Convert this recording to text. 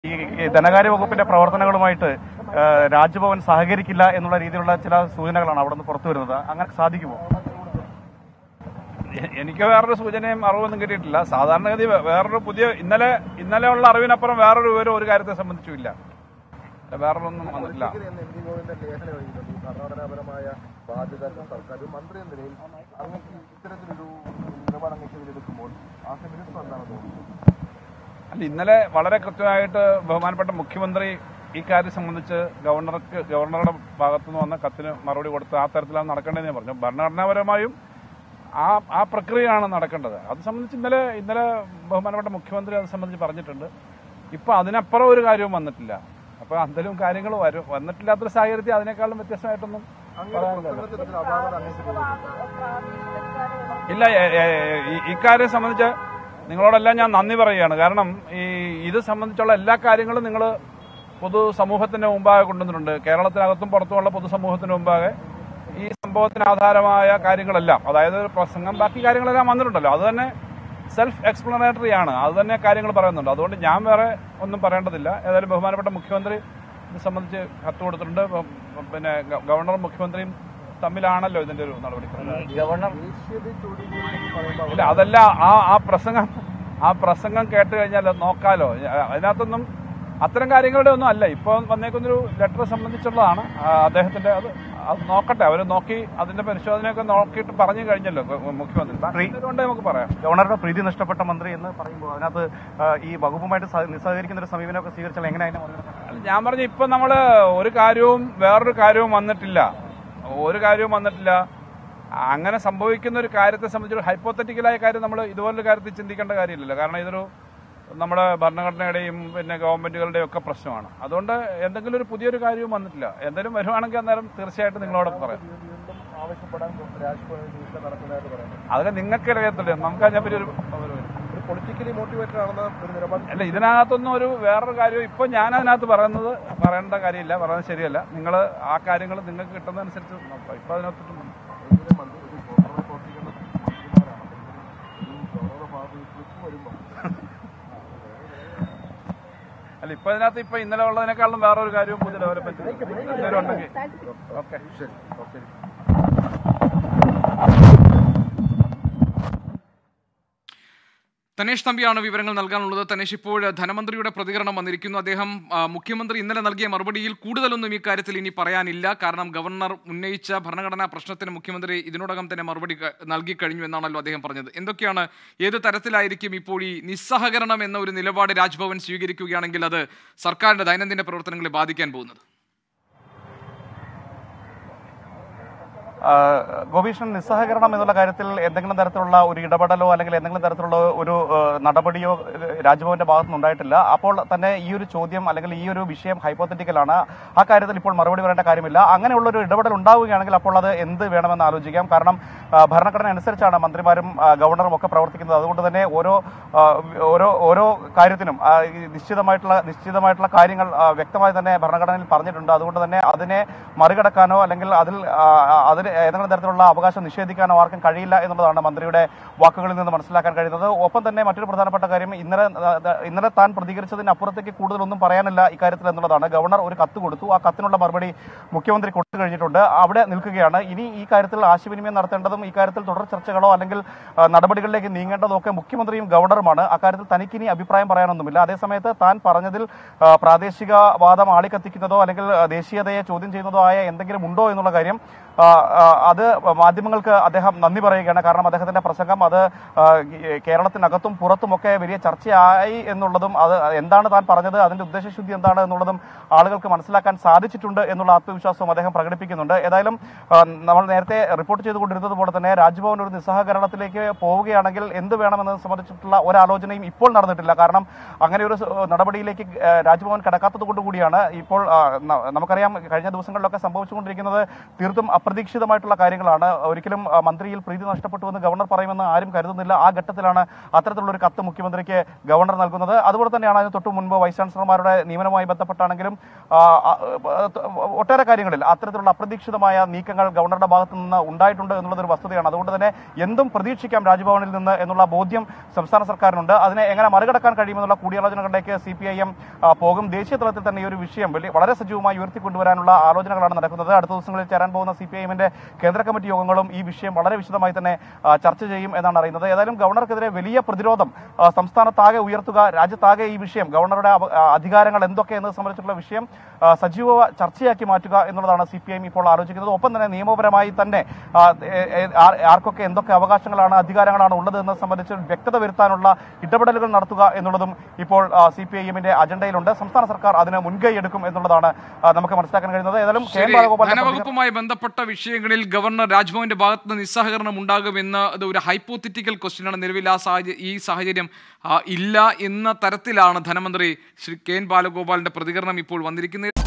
ഈ ഈ ധനകാര്യ വകുപ്പിന്റെ പ്രവർത്തനങ്ങളുമായിട്ട് ആ, രാജ്ഭവൻ സഹകരിക്കില്ല എന്നുള്ള രീതിയിലുള്ള ചില സൂചനകളാണ് അവിടെ നിന്ന് പുറത്തു വരുന്നത് അങ്ങനെ സാധിക്കുമോ എ- എനിക്ക് വേറൊരു സൂചനയും അറിവൊന്നും കിട്ടിയിട്ടില്ല സാധാരണഗതി വേ- വേറൊരു പുതിയ ഇന്നലെ ഇന്നലെ ഉള്ള അറിവിനപ്പുറം വേറൊരു വിവരം ഒരു കാര്യത്തെ സംബന്ധിച്ചും ഇല്ല വേറൊന്നും വന്നിട്ടില്ല എന്ന് എം പി ഗോവിന്ദൻ ലേഖനം എഴുതിയിട്ടുണ്ട് ഈ ഭരണഘടനാപരമായ ബാധ്യത സർക്കാർ ഒരു മന്ത്രി എന്ന നിലയിൽ അങ്ങക്ക് ഇത്തരത്തിലൊരു നിലപാട് അങ്ങക്ക് ഇതിലെടുക്കുമ്പോൾ ആ മിനിസ്റ്റർ എന്താണ് തോന്നുന്നത് അല്ല ഇന്നലെ വളരെ കൃത്യമായിട്ട് ബഹുമാനപ്പെട്ട മുഖ്യമന്ത്രി ഈ കാര്യം സംബന്ധിച്ച് ഗവർണർക്ക് ഗവർണറുടെ ഭാഗത്തുനിന്ന് വന്ന കത്തിന് മറുപടി കൊടുത്ത് ആ തരത്തിലാണ് നടക്കേണ്ടതെന്ന് ഞാൻ പറഞ്ഞു ഭരണഘടനാപരമായും ആ ആ പ്രക്രിയയാണ് നടക്കേണ്ടത് അത് സംബന്ധിച്ച് ഇന്നലെ ഇന്നലെ ബഹുമാനപ്പെട്ട മുഖ്യമന്ത്രി അത് സംബന്ധിച്ച് പറഞ്ഞിട്ടുണ്ട് ഇപ്പൊ അതിനപ്പുറം ഒരു കാര്യവും വന്നിട്ടില്ല അപ്പൊ എന്തെങ്കിലും കാര്യങ്ങൾ വരും വന്നിട്ടില്ലാത്തൊരു സാഹചര്യത്തിൽ അതിനേക്കാളും വ്യത്യസ്തമായിട്ടൊന്നും പറയാനില്ല ഇത്തരത്തിലൊരു അപാകത അങ്ങക്ക് തോന്നുന്നു ഇല്ല എ- എ- ഈ- ഇക്കാര്യം സംബന്ധിച്ച് നിങ്ങളോടെല്ലാം ഞാൻ നന്ദി പറയുകയാണ് കാരണം ഈ ഇത് സംബന്ധിച്ചുള്ള എല്ലാ കാര്യങ്ങളും നിങ്ങൾ പൊതുസമൂഹത്തിന്റെ മുമ്പാകെ കൊണ്ടുവന്നിട്ടുണ്ട് കേരളത്തിനകത്തും പുറത്തുമുള്ള പൊതുസമൂഹത്തിന് മുമ്പാകെ ഈ സംഭവത്തിന് ആധാരമായ കാര്യങ്ങളെല്ലാം അതായത് ഒരു പ്രസംഗം ബാക്കി കാര്യങ്ങളെല്ലാം വന്നിട്ടുണ്ടല്ലോ അത് തന്നെ സെൽഫ് എക്സ്പ്ലനേറ്ററി ആണ് അത് തന്നെ കാര്യങ്ങൾ പറയുന്നുണ്ട് അതുകൊണ്ട് ഞാൻ വേറെ ഒന്നും പറയേണ്ടതില്ല ഏതായാലും ബഹുമാനപ്പെട്ട മുഖ്യമന്ത്രി ഇത് സംബന്ധിച്ച് കത്ത് കൊടുത്തിട്ടുണ്ട് ഉം, പിന്നെ ഗ- ഗവർണറും മുഖ്യമന്ത്രിയും തമ്മിലാണല്ലോ ഇതിന്റെ ഒരു നടപടി ഗവർണർ ദേശീയത ചോദ്യം ചെയ്യുമെന്ന് പറയുമ്പോൾ ഇല്ല അതല്ല ആ ആ പ്രസംഗം ആ പ്രസംഗം കേട്ട് കഴിഞ്ഞാൽ നോക്കാലോ അതിനകത്തൊന്നും അത്തരം കാര്യങ്ങളുടെ ഒന്നും അല്ല ഇപ്പോൾ വന്നേക്കുന്നൊരു ലെറ്റർ സംബന്ധിച്ചുള്ളതാണ് ആ, അദ്ദേഹത്തിന്റെ അത് അത് നോക്കട്ടെ അവർ നോക്കി അതിന്റെ പരിശോധനയൊക്കെ നോക്കിയിട്ട് പറഞ്ഞു കഴിഞ്ഞല്ലോ ഗ- മുഖ്യമന്ത്രി അതുകൊണ്ട് നമുക്ക് പറയാം ഗവർണറുടെ പ്രീതി നഷ്ടപ്പെട്ട മന്ത്രി എന്ന് പറയുമ്പോൾ അതിനകത്ത് ആ, ഈ വകുപ്പുമായിട്ട് സഹ- നിസ്സഹകരിക്കുന്ന ഒരു സമീപനമൊക്കെ സ്വീകരിച്ചാൽ എങ്ങനെ അതിനെ മറികടക്കാം? അല്ല, ഞാൻ പറഞ്ഞു ഇപ്പൊ നമ്മള് ഒരു കാര്യവും വേറൊരു കാര്യവും വന്നിട്ടില്ല ഒരു കാര്യവും വന്നിട്ടില്ല അങ്ങനെ സംഭവിക്കുന്ന ഒരു കാര്യത്തെ സംബന്ധിച്ച് ഹൈപ്പോത്തറ്റിക്കലായ കാര്യം നമ്മൾ ഇതുപോലൊരു കാര്യത്തിൽ ചിന്തിക്കേണ്ട കാര്യമില്ലല്ലോ കാരണം ഇതൊരു നമ്മുടെ ഭരണഘടനയുടെയും പിന്നെ ഗവൺമെന്റുകളുടെയും ഒക്കെ പ്രശ്നമാണ് അതുകൊണ്ട് എന്തെങ്കിലും ഒരു പുതിയൊരു കാര്യവും വന്നിട്ടില്ല എന്തെങ്കിലും വരുവാണെങ്കിൽ അന്നേരം തീർച്ചയായിട്ടും നിങ്ങളോട് പറയാം വീണ്ടും ആവശ്യപ്പെടാൻ രാജ്ഭവൻ നീക്കം നടക്കുന്നതായിട്ട് പറയുന്നത് അതൊക്കെ നിങ്ങൾക്ക് അറിയത്തില്ല നമുക്ക് അതിനെപ്പറ്റി ഒരു ഒരു- ഒരു പൊളിറ്റിക്കലി മോട്ടിവേറ്റഡ് ആണെന്ന് ഒരു നിലപാട് അല്ല ഇതിനകത്തൊന്നും ഒരു വേറൊരു കാര്യം ഇപ്പൊ ഞാൻ അതിനകത്ത് പറയുന്നത് പറയേണ്ട കാര്യമില്ല പറയുന്നത് ശരിയല്ല നിങ്ങൾ ആ കാര്യങ്ങൾ നിങ്ങൾക്ക് കിട്ടുന്നതനുസരിച്ച് നോക്കാം ഇപ്പൊ അതിനകത്തൊന്നും ഇതിലെ മന്ത്രി ഒരു ഗവർണറെ പ്രവർത്തിക്കുന്ന മന്ത്രിമാരാണ് ഒരു ഗവർണറുടെ ഭാഗത്ത് ക്ലിപ്പ് വരുമ്പോൾ അല്ല ഇപ്പൊ ഇതിനകത്ത് ഇപ്പൊ ഇന്നലെ ഉള്ളതിനേക്കാളും വേറൊരു കാര്യവും പുതിയ ഡെവലപ്മെന്റ് എന്തെങ്കിലും ഉണ്ടെങ്കിൽ ഓക്കെ ശരി ഓക്കെ തനേഷ് തമ്പിയാണ് വിവരങ്ങൾ നൽകാനുള്ളത് തനേഷ് ഇപ്പോൾ ധനമന്ത്രിയുടെ പ്രതികരണം വന്നിരിക്കുന്നു അദ്ദേഹം ആ, മുഖ്യമന്ത്രി ഇന്നലെ നൽകിയ മറുപടിയിൽ കൂടുതലൊന്നും ഇക്കാര്യത്തിൽ ഇനി പറയാനില്ല കാരണം ഗവർണർ ഉന്നയിച്ച ഭരണഘടനാ പ്രശ്നത്തിന് മുഖ്യമന്ത്രി ഇതിനോടകം തന്നെ മറുപടി ക- നൽകി കഴിഞ്ഞു എന്നാണല്ലോ അദ്ദേഹം പറഞ്ഞത് എന്തൊക്കെയാണ് ഏത് തരത്തിലായിരിക്കും ഇപ്പോൾ ഈ നിസ്സഹകരണം എന്ന ഒരു നിലപാട് രാജ്ഭവൻ സ്വീകരിക്കുകയാണെങ്കിൽ അത് സർക്കാരിന്റെ ദൈനംദിന പ്രവർത്തനങ്ങളെ ബാധിക്കാൻ പോകുന്നത് ആ, ഗോപീഷ്ണൻ നിസ്സഹകരണം എന്നുള്ള കാര്യത്തിൽ എന്തെങ്കിലും തരത്തിലുള്ള ഒരു ഇടപെടലോ അല്ലെങ്കിൽ എന്തെങ്കിലും തരത്തിലുള്ള ഒരു ആ, നടപടിയോ ഏഹ്, രാജ്ഭവന്റെ ഭാഗത്തുനിന്ന് ഉണ്ടായിട്ടില്ല അപ്പോൾ തന്നെ ഈ ഒരു ചോദ്യം അല്ലെങ്കിൽ ഈ ഒരു വിഷയം ഹൈപ്പോത്തറ്റിക്കലാണ് ആ കാര്യത്തിൽ ഇപ്പോൾ മറുപടി പറയേണ്ട കാര്യമില്ല അങ്ങനെയുള്ള ഒരു ഇടപെടൽ ഉണ്ടാവുകയാണെങ്കിൽ അപ്പോൾ അത് എന്ത് വേണമെന്ന് ആലോചിക്കാം കാരണം ആ, ഭരണഘടന അനുസരിച്ചാണ് മന്ത്രിമാരും ആ, ഗവർണറും ഒക്കെ പ്രവർത്തിക്കുന്നത് അതുകൊണ്ട് തന്നെ ഓരോ ആ, ഓരോ ഓരോ കാര്യത്തിനും ആ, ഈ നിശ്ചിതമായിട്ടുള്ള നിശ്ചിതമായിട്ടുള്ള കാര്യങ്ങൾ ആ, വ്യക്തമായി തന്നെ ഭരണഘടനയിൽ പറഞ്ഞിട്ടുണ്ട് അതുകൊണ്ട് തന്നെ അതിനെ മറികടക്കാനോ അല്ലെങ്കിൽ അതിൽ ആ, അതിന് ഏതെങ്കിലും തരത്തിലുള്ള അവകാശം നിഷേധിക്കാനോ ആർക്കും കഴിയില്ല എന്നുള്ളതാണ് മന്ത്രിയുടെ വാക്കുകളിൽ നിന്ന് മനസ്സിലാക്കാൻ കഴിയുന്നത് ഒപ്പം തന്നെ മറ്റൊരു പ്രധാനപ്പെട്ട കാര്യം ഇന്നലെ ആ, ഇന്നലെ താൻ പ്രതികരിച്ചതിന് അപ്പുറത്തേക്ക് കൂടുതലൊന്നും പറയാനില്ല ഇക്കാര്യത്തിൽ എന്നുള്ളതാണ് ഗവർണർ ഒരു കത്ത് കൊടുത്തു ആ കത്തിനുള്ള മറുപടി മുഖ്യമന്ത്രി കൊടുത്തു കഴിഞ്ഞിട്ടുണ്ട് അവിടെ നിൽക്കുകയാണ് ഇനി ഈ കാര്യത്തിൽ ആശയവിനിമയം നടത്തേണ്ടതും ഈ കാര്യത്തിൽ തുടർ ചർച്ചകളോ അല്ലെങ്കിൽ ആ, നടപടികളിലേക്ക് നീങ്ങേണ്ടതും ഒക്കെ മുഖ്യമന്ത്രിയും ഗവർണറുമാണ് അക്കാര്യത്തിൽ തനിക്കിനി അഭിപ്രായം പറയാനൊന്നുമില്ല അതേസമയത്ത് താൻ പറഞ്ഞതിൽ ആ, പ്രാദേശികവാദം ആളിക്കത്തിക്കുന്നതോ അല്ലെങ്കിൽ ആ, ദേശീയതയെ ചോദ്യം ചെയ്യുന്നതോ ആയ എന്തെങ്കിലും ഉണ്ടോ എന്നുള്ള കാര്യം ആ, ആ, അത് മാധ്യമങ്ങൾക്ക് അദ്ദേഹം നന്ദി പറയുകയാണ് കാരണം അദ്ദേഹത്തിന്റെ പ്രസംഗം അത് ആ, ഈ കേരളത്തിനകത്തും പുറത്തുമൊക്കെ വലിയ ചർച്ചയായി എന്നുള്ളതും അത് എന്താണ് താൻ പറഞ്ഞത് അതിന്റെ ഉദ്ദേശശുദ്ധി എന്താണ് എന്നുള്ളതും ആളുകൾക്ക് മനസ്സിലാക്കാൻ സാധിച്ചിട്ടുണ്ട് എന്നുള്ള ആത്മവിശ്വാസവും അദ്ദേഹം പ്രകടിപ്പിക്കുന്നുണ്ട് ഏതായാലും ആ, നമ്മൾ നേരത്തെ റിപ്പോർട്ട് ചെയ്തുകൊണ്ടിരുന്നത് പോലെ തന്നെ രാജ്ഭവൻ ഒരു നിസ്സഹകരണത്തിലേക്ക് പോവുകയാണെങ്കിൽ എന്ത് വേണമെന്നത് സംബന്ധിച്ചിട്ടുള്ള ഒരാലോചനയും ഇപ്പോൾ നടന്നിട്ടില്ല കാരണം അങ്ങനെ ഒരു സ- നടപടിയിലേക്ക് ആ, രാജ്ഭവൻ കടക്കാത്തത് കൊണ്ട് കൂടിയാണ് ഇപ്പോൾ ആ, ന- നമുക്കറിയാം കഴിഞ്ഞ ദിവസങ്ങളിലൊക്കെ സംഭവിച്ചുകൊണ്ടിരിക്കുന്നത് തീർത്തും അപ്രതീക്ഷിതമായിട്ടുള്ള കാര്യങ്ങളാണ് ഒരിക്കലും ആ, മന്ത്രിയിൽ പ്രീതി നഷ്ടപ്പെട്ടുവെന്ന് ഗവർണർ പറയുമെന്ന് ആരും കരുതുന്നില്ല ആ ഘട്ടത്തിലാണ് അത്തരത്തിലുള്ള ഒരു കത്ത് മുഖ്യമന്ത്രിക്ക് ഗവർണർ നൽകുന്നത് അതുപോലെ തന്നെയാണ് അതിന് തൊട്ട് മുൻപ് വൈസ് ചാൻസലർമാരുടെ നിയമനവുമായി ബന്ധപ്പെട്ടാണെങ്കിലും ആ, ആ, ഒട്ടേറെ കാര്യങ്ങളിൽ അത്തരത്തിലുള്ള അപ്രതീക്ഷിതമായ നീക്കങ്ങൾ ഗവർണറുടെ ഭാഗത്തു നിന്ന് ഉണ്ടായിട്ടുണ്ട് എന്നുള്ളത് ഒരു വസ്തുതയാണ് അതുകൊണ്ട് തന്നെ എന്തും പ്രതീക്ഷിക്കാം രാജ്ഭവനിൽ നിന്ന് എന്നുള്ള ബോധ്യം സംസ്ഥാന സർക്കാരിനുണ്ട് അതിനെ എങ്ങനെ മറികടക്കാൻ കഴിയുമെന്നുള്ള കൂടിയാലോചനകളിലേക്ക് സി പി ഐ എം പോകും ദേശീയ തലത്തിൽ തന്നെ ഈ ഒരു വിഷയം വലിയ വളരെ സജീവമായി ഉയർത്തിക്കൊണ്ടുവരാനുള്ള ആലോചനകളാണ് നടക്കുന്നത് അടുത്ത ദിവസങ്ങളിൽ ചേരാൻ പോകുന്ന സി പി ഐ എമ്മിന്റെ കേന്ദ്ര കമ്മിറ്റി യോഗങ്ങളും ഈ വിഷയം വളരെ വിശദമായി തന്നെ ആ, ചർച്ച ചെയ്യും എന്നാണ് അറിയുന്നത് ഏതായാലും ഗവർണർക്കെതിരെ വലിയ പ്രതിരോധം ആ, സംസ്ഥാനത്താകെ ഉയർത്തുക രാജ്യത്താകെ ഈ വിഷയം ഗവർണറുടെ അവ- ആ, അധികാരങ്ങൾ എന്തൊക്കെ എന്നത് സംബന്ധിച്ചുള്ള വിഷയം ആ, സജീവ ചർച്ചയാക്കി മാറ്റുക എന്നുള്ളതാണ് സി പി ഐ എം ഇപ്പോൾ ആലോചിക്കുന്നത് ഒപ്പം തന്നെ നിയമപരമായി തന്നെ ആ, ഏ- ഏ- ആർ- ആർക്കൊക്കെ എന്തൊക്കെ അവകാശങ്ങളാണ് അധികാരങ്ങളാണ് ഉള്ളത് എന്നത് സംബന്ധിച്ച് വ്യക്തത വരുത്താനുള്ള ഇടപെടലുകൾ നടത്തുക എന്നുള്ളതും ഇപ്പോൾ സി പി ഐ എമ്മിന്റെ അജണ്ടയിലുണ്ട് സംസ്ഥാന സർക്കാർ അതിന് മുൻകൈ എടുക്കും എന്നുള്ളതാണ് ആ, നമുക്ക് മനസ്സിലാക്കാൻ കഴിയുന്നത് ഏതായാലും കെ എൻ ശരി ബാലഗോപാലിന്റെ പ്രതികരണം- ധനവകുപ്പുമായി ബന്ധപ്പെട്ട വിഷയങ്ങളിൽ ഗവർണർ രാജ്ഭവന്റെ ഭാഗത്ത് നിന്ന് നിസ്സഹകരണം ഉണ്ടാകുമെന്ന് അത് ഒരു ഹൈപ്പോത്തിറ്റിക്കൽ ക്വസ്റ്റ്യനാണ് നിലവിൽ ആ സാഹചര്യം ഈ സാഹചര്യം ആ, ഇല്ല എന്ന തരത്തിലാണ് ധനമന്ത്രി ശ്രീ കെ എൻ ബാലഗോപാലിന്റെ പ്രതികരണം ഇപ്പോൾ വന്നിരിക്കുന്നത്